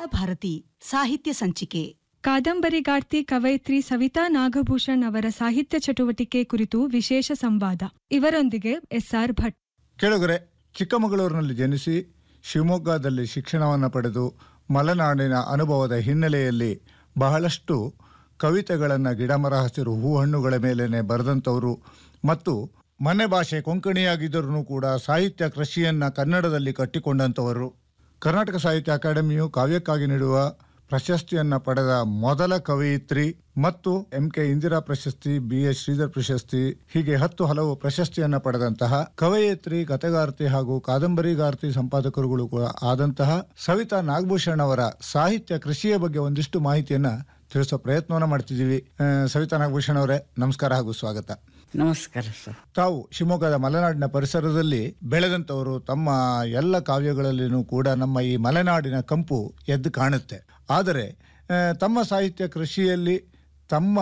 ವಿದ್ಯಾಭಾರತಿ ಸಾಹಿತ್ಯ ಸಂಚಿಕೆ ಕಾದಂಬರಿಗಾರ್ತಿ ಕವಯಿತ್ರಿ ಸವಿತಾ ನಾಗಭೂಷಣ್ ಅವರ ಸಾಹಿತ್ಯ ಚಟುವಟಿಕೆ ಕುರಿತು ವಿಶೇಷ ಸಂವಾದ ಇವರೊಂದಿಗೆ ಎಸ್ಆರ್ ಭಟ್ ಕೆಳಗರೆ ಚಿಕ್ಕಮಗಳೂರಿನಲ್ಲಿ ಜನಿಸಿ ಶಿವಮೊಗ್ಗದಲ್ಲಿ ಶಿಕ್ಷಣವನ್ನು ಪಡೆದು ಮಲೆನಾಡಿನ ಅನುಭವದ ಹಿನ್ನೆಲೆಯಲ್ಲಿ ಬಹಳಷ್ಟು ಕವಿತೆಗಳನ್ನು ಗಿಡಮರ ಹಸಿರು ಹೂ ಹಣ್ಣುಗಳ ಮೇಲೇನೆ ಬರೆದಂಥವರು ಮತ್ತು ಮನೆ ಭಾಷೆ ಕೊಂಕಣಿಯಾಗಿದ್ದರೂ ಕೂಡ ಸಾಹಿತ್ಯ ಕೃಷಿಯನ್ನು ಕನ್ನಡದಲ್ಲಿ ಕಟ್ಟಿಕೊಂಡಂಥವರು ಕರ್ನಾಟಕ ಸಾಹಿತ್ಯ ಅಕಾಡೆಮಿಯು ಕಾವ್ಯಕ್ಕಾಗಿ ನೀಡುವ ಪ್ರಶಸ್ತಿಯನ್ನು ಪಡೆದ ಮೊದಲ ಕವಯಿತ್ರಿ ಮತ್ತು ಎಂ ಕೆ ಇಂದಿರಾ ಪ್ರಶಸ್ತಿ ಬಿ ಎಸ್ ಶ್ರೀಧರ್ ಪ್ರಶಸ್ತಿ ಹೀಗೆ ಹತ್ತು ಹಲವು ಪ್ರಶಸ್ತಿಯನ್ನು ಪಡೆದಂತಹ ಕವಯಿತ್ರಿ ಕಥೆಗಾರ್ತಿ ಹಾಗೂ ಕಾದಂಬರಿಗಾರ್ತಿ ಸಂಪಾದಕರುಗಳು ಕೂಡ ಆದಂತಹ ಸವಿತಾ ನಾಗಭೂಷಣ್ ಅವರ ಸಾಹಿತ್ಯ ಕೃಷಿಯ ಬಗ್ಗೆ ಒಂದಿಷ್ಟು ಮಾಹಿತಿಯನ್ನ ತಿಳಿಸೋ ಪ್ರಯತ್ನವನ್ನ ಮಾಡ್ತಿದ್ದೀವಿ ಆ, ಸವಿತಾ ನಾಗಭೂಷಣ್ ಅವರೇ ನಮಸ್ಕಾರ ಹಾಗೂ ಸ್ವಾಗತ ನಮಸ್ಕಾರ ಸರ್ ತಾವು ಶಿವಮೊಗ್ಗದ ಮಲೆನಾಡಿನ ಪರಿಸರದಲ್ಲಿ ಬೆಳೆದಂತವರು ತಮ್ಮ ಎಲ್ಲ ಕಾವ್ಯಗಳಲ್ಲಿನೂ ಕೂಡ ನಮ್ಮ ಈ ಮಲೆನಾಡಿನ ಕಂಪು ಎದ್ದು ಕಾಣುತ್ತೆ ಆದರೆ ಆ, ತಮ್ಮ ಸಾಹಿತ್ಯ ಕೃಷಿಯಲ್ಲಿ ತಮ್ಮ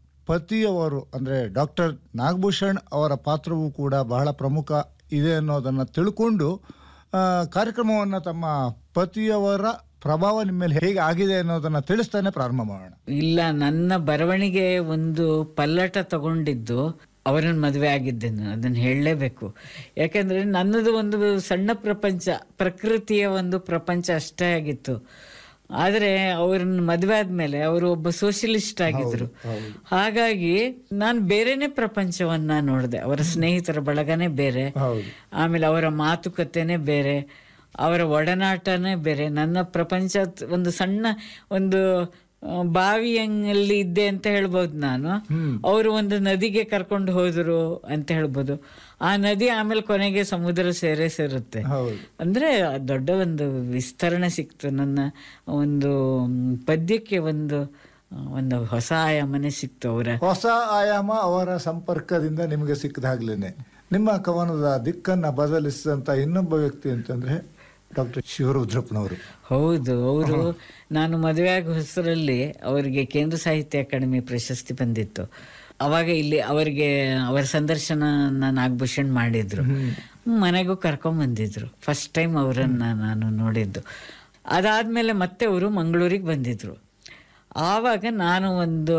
ಪತಿಯವರು ಅಂದರೆ ಡಾಕ್ಟರ್ ನಾಗಭೂಷಣ್ ಅವರ ಪಾತ್ರವೂ ಕೂಡ ಬಹಳ ಪ್ರಮುಖ ಇದೆ ಅನ್ನೋದನ್ನು ತಿಳ್ಕೊಂಡು ಕಾರ್ಯಕ್ರಮವನ್ನು ತಮ್ಮ ಪತಿಯವರ ಪ್ರಭಾವ ನಿಮ್ಮ ಮೇಲೆ ಹೇಗೆ ಆಗಿದೆ ಅನ್ನೋದನ್ನು ತಿಳಿಸ್ತಾನೆ ಪ್ರಾರಂಭ ಮಾಡೋಣ ಇಲ್ಲ ನನ್ನ ಬರವಣಿಗೆ ಒಂದು ಪಲ್ಲಟ ತಗೊಂಡಿದ್ದು ಅವರನ್ನ ಮದುವೆ ಆಗಿದ್ದೆ ನಾನು ಅದನ್ನು ಹೇಳಲೇಬೇಕು ಯಾಕೆಂದ್ರೆ ನನ್ನದು ಒಂದು ಸಣ್ಣ ಪ್ರಪಂಚ ಪ್ರಕೃತಿಯ ಒಂದು ಪ್ರಪಂಚ ಅಷ್ಟೇ ಆಗಿತ್ತು ಆದರೆ ಅವ್ರನ್ನ ಮದುವೆ ಆದ್ಮೇಲೆ ಅವರು ಒಬ್ಬ ಸೋಷಿಯಲಿಸ್ಟ್ ಆಗಿದ್ರು ಹಾಗಾಗಿ ನಾನು ಬೇರೆನೆ ಪ್ರಪಂಚವನ್ನ ನೋಡಿದೆ ಅವರ ಸ್ನೇಹಿತರ ಬಳಗನೇ ಬೇರೆ ಹೌದು ಆಮೇಲೆ ಅವರ ಮಾತುಕತೆನೇ ಬೇರೆ ಅವರ ಒಡನಾಟನೇ ಬೇರೆ ನನ್ನ ಪ್ರಪಂಚ ತ್- ಒಂದು ಸಣ್ಣ ಒಂದು ಆ, ಬಾವಿಯಲ್ಲಿ ಇದ್ದೆ ಅಂತ ಹೇಳ್ಬೋದು ನಾನು ಅವರು ಒಂದು ನದಿಗೆ ಕರ್ಕೊಂಡು ಹೋದ್ರು ಅಂತ ಹೇಳ್ಬೋದು ಆ ನದಿ ಆಮೇಲೆ ಕೊನೆಗೆ ಸಮುದ್ರ ಸೇರೇ ಸೇರುತ್ತೆ ಹೌದು ಅಂದ್ರೆ ದೊಡ್ಡ ಒಂದು ವಿಸ್ತರಣೆ ಸಿಕ್ತು ನನ್ನ ಒಂದು ಮ್, ಪದ್ಯಕ್ಕೆ ಒಂದು ಆ, ಒಂದು ಹೊಸ ಆಯಾಮನೆ ಸಿಕ್ತು ಅವರ ಹೊಸ ಆಯಾಮ ಅವರ ಸಂಪರ್ಕದಿಂದ ನಿಮಗೆ ಸಿಕ್ಕದಾಗ್ಲೇನೆ ನಿಮ್ಮ ಕವನದ ದಿಕ್ಕನ್ನ ಬದಲಿಸಿದಂತ ಇನ್ನೊಬ್ಬ ವ್ಯಕ್ತಿ ಅಂತಂದ್ರೆ ಡಾಕ್ಟರ್ ಶಿವರುದ್ರಪ್ಪನವರು ಹೌದು ಅವರು ನಾನು ಮದುವೆ ಆಗೋ ಹೆಸರಲ್ಲಿ ಅವರಿಗೆ ಕೇಂದ್ರ ಸಾಹಿತ್ಯ ಅಕಾಡೆಮಿ ಪ್ರಶಸ್ತಿ ಬಂದಿತ್ತು ಅವಾಗ ಇಲ್ಲಿ ಅವರಿಗೆ ಅವರ ಸಂದರ್ಶನ ನಾಗಭೂಷಣ್ ಮಾಡಿದ್ರು ಮನೆಗೂ ಕರ್ಕೊಂಡ್ ಬಂದಿದ್ರು ಫಸ್ಟ್ ಟೈಮ್ ಅವರನ್ನ ನಾನು ನೋಡಿದ್ದು ಅದಾದ್ಮೇಲೆ ಮತ್ತೆ ಅವರು ಮಂಗಳೂರಿಗೆ ಬಂದಿದ್ರು ಆವಾಗ ನಾನು ಒಂದು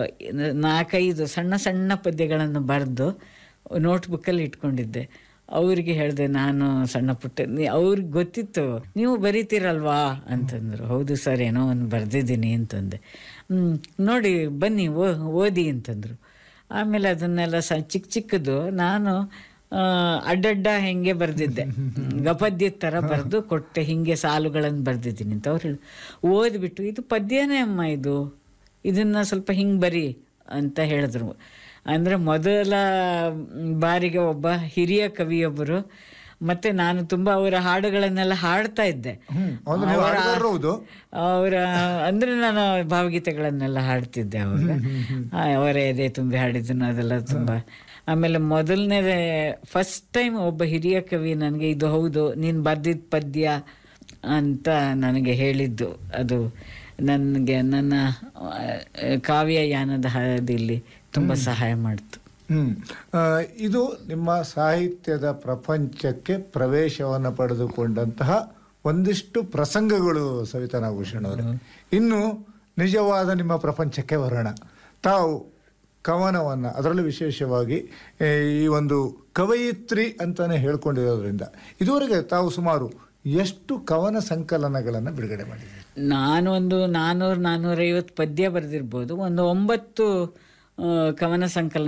ನಾಲ್ಕೈದು ಸಣ್ಣ ಸಣ್ಣ ಪದ್ಯಗಳನ್ನು ಬರೆದು ನೋಟ್ಬುಕ್ಕಲ್ಲಿ ಇಟ್ಕೊಂಡಿದ್ದೆ ಅವ್ರಿಗೆ ಹೇಳಿದೆ ನಾನು ಸಣ್ಣ ಪುಟ್ಟ ನೀ- ಅವ್ರಿಗೆ ಗೊತ್ತಿತ್ತು ನೀವು ಬರೀತೀರಲ್ವಾ ಅಂತಂದ್ರು ಹೌದು ಸರ್ ಏನೋ ಒಂದು ಬರೆದಿದ್ದೀನಿ ಅಂತಂದೆ ಹ್ಮ್ ನೋಡಿ ಬನ್ನಿ ಓ ಓದಿ ಅಂತಂದ್ರು ಆಮೇಲೆ ಅದನ್ನೆಲ್ಲ ಸ ಚಿಕ್ಕ ಚಿಕ್ಕದು ನಾನು ಆ, ಅಡ್ಡಡ್ಡ ಹೆಂಗೆ ಬರೆದಿದ್ದೆ ಗಪದ್ಯದ ಥರ ಬರೆದು ಕೊಟ್ಟೆ ಹಿಂಗೆ ಸಾಲುಗಳನ್ನು ಬರೆದಿದ್ದೀನಿ ಅಂತ ಅವ್ರು ಹೇಳಿ ಓದ್ಬಿಟ್ಟು ಇದು ಪದ್ಯನೇ ಅಮ್ಮ ಇದು ಇದನ್ನ ಸ್ವಲ್ಪ ಹಿಂಗೆ ಬರಿ ಅಂತ ಹೇಳಿದ್ರು ಅಂದರೆ ಮೊದಲ ಬಾರಿಗೆ ಒಬ್ಬ ಹಿರಿಯ ಕವಿಯೊಬ್ಬರು ಮತ್ತೆ ನಾನು ತುಂಬಾ ಅವರ ಹಾಡುಗಳನ್ನೆಲ್ಲ ಹಾಡ್ತಾ ಇದ್ದೆ ಅಂದ್ರೆ ನೀವು ಅವರ- ಹಾಡ್ಗಾರರು ಹೌದು. ಅವರ ಅಂದ್ರೆ ನಾನು ಭಾವಗೀತೆಗಳನ್ನೆಲ್ಲ ಹಾಡ್ತಿದ್ದೆ ಅವಾಗ ಆ, ಅವರ ಎದೆ ತುಂಬಿ ಹಾಡಿದ್ದನ್ನು ಅದೆಲ್ಲ ತುಂಬಾ ಆಮೇಲೆ ಮೊದಲನೇ ಫಸ್ಟ್ ಟೈಮ್ ಒಬ್ಬ ಹಿರಿಯ ಕವಿ ನನಗೆ ಇದು ಹೌದು ನೀನು ಬರ್ದಿದ್ದ ಪದ್ಯ ಅಂತ ನನಗೆ ಹೇಳಿದ್ದು ಅದು ನನಗೆ ನನ್ನ ಆ, ಕಾವ್ಯಯಾನದ ಹಾದಿಯಲ್ಲಿ ತುಂಬ ಸಹಾಯ ಮಾಡ್ತು ಹ್ಮ್ ಆ, ಇದು ನಿಮ್ಮ ಸಾಹಿತ್ಯದ ಪ್ರಪಂಚಕ್ಕೆ ಪ್ರವೇಶವನ್ನು ಪಡೆದುಕೊಂಡಂತಹ ಒಂದಿಷ್ಟು ಪ್ರಸಂಗಗಳು ಸವಿತಾ ನಾಗಭೂಷಣ್ ಅವರೇ ಇನ್ನು ನಿಜವಾದ ನಿಮ್ಮ ಪ್ರಪಂಚಕ್ಕೆ ಬರೋಣ ತಾವು ಕವನವನ್ನ ಅದರಲ್ಲೂ ವಿಶೇಷವಾಗಿ ಏ, ಈ ಒಂದು ಕವಯಿತ್ರಿ ಅಂತಾನೆ ಹೇಳ್ಕೊಂಡಿರೋದ್ರಿಂದ ಇದುವರೆಗೆ ತಾವು ಸುಮಾರು ಎಷ್ಟು ಕವನ ಸಂಕಲನಗಳನ್ನು ಬಿಡುಗಡೆ ಮಾಡಿದ್ದೀರಿ ನಾನು ಒಂದು ನಾನ್ನೂರು ನಾನ್ನೂರೈವತ್ತು ಪದ್ಯ ಬರೆದಿರ್ಬೋದು ಒಂದು ಒಂಬತ್ತು ಆ, ಕವನ ಸಂಕಲನ